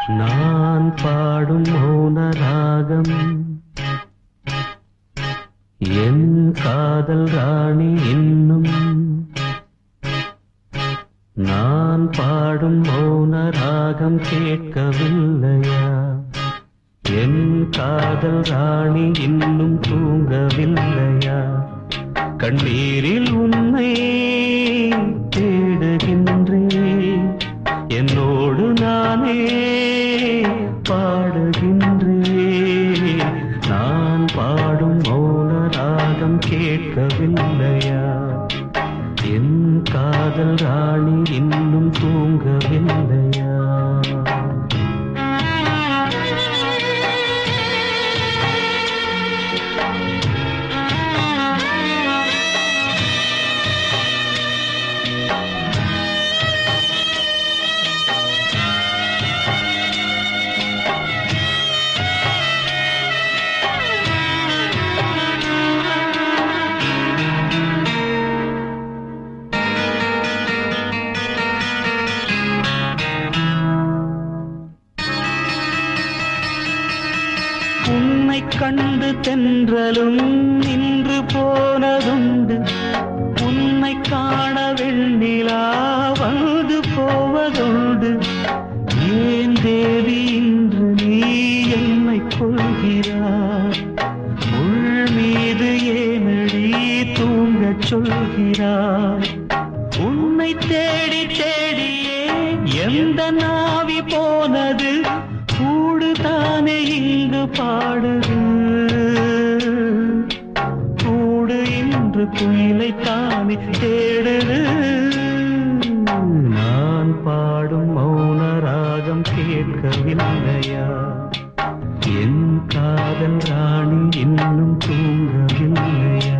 நான் பாடும் மௌன ராகம் என் காதல் ராணி இன்னும் நான் பாடும் மௌன ராகம் கேட்கவில்லையா என் காதல் ராணி இன்னும் தூங்கவில்லையா கண்ணீரில் உன்னை தேடுகின்றேன் என்னோடு நானே பாடுகின்றேன் நான் பாடும் மௌன ராகம் கேட்கவில்லையா என் காதல் ராணி இன்னும் தூங்கவில்லையா உன்னை கண்டு தென்றலும் நின்று போனதுண்டு உன்னை காண வெண்ணிலா வந்து போவதுண்டு ஏன் தேவி இன்று நீ என்னை கொள்கிறாய் முள் மீது ஏனடி தூங்கச் சொல்கிறாய் உன்னை தேடி தேடியே எந்த நாவி போனது கூடுதானே இங்கு பாடுது கூடு இன்று குயிலை தானே தேடுது நான் பாடும் மௌன ராகம் கேட்கவில்லையா என் காதல் ராணி இன்னும் தூங்கவில்லையா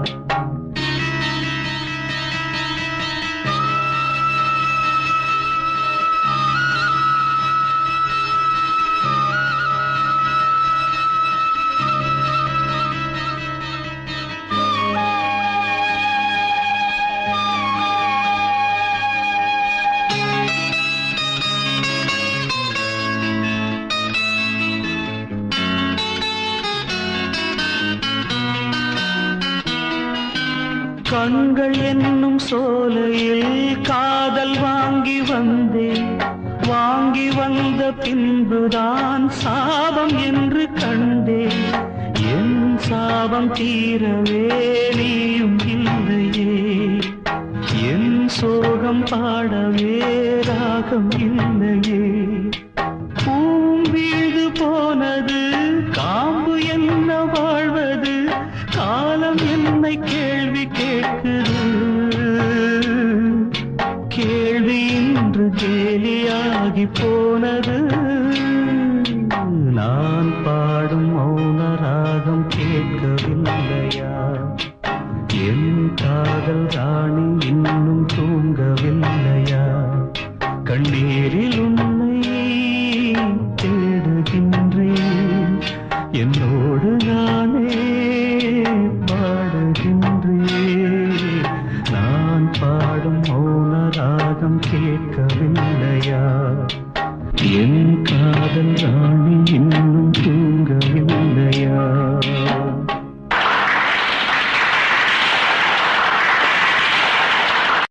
கண்கள் என்னும் சோலையில் காதல் வாங்கி வந்தேன் வாங்கி வந்த பின்புதான் சாபம் என்று கண்டேன் என் சாபம் தீரவே நீயும் இல்லையே என் சோகம் பாடவே ராகம் இல்லையே பூம் வீழ்ந்து போனது காம்பு என்ன வாழ்வது காலம் என்னை கேள்வி கேட்குது கேள்வி இன்று கேலியாகி போனது நான் பாடும் மௌன ராகம் கேட்கவில்லையா என் காதல் ராணி இன்னும் தூங்கவில்லையா கண்ணீரில் உன்னை தேடுகின்றேன் என்னோடு நானே பாடுகின்றேன் நான் பாடும் மௌன ராகம் கேட்கவில்லையா என் காதல் ராணி இன்னும் தூங்கவில்லை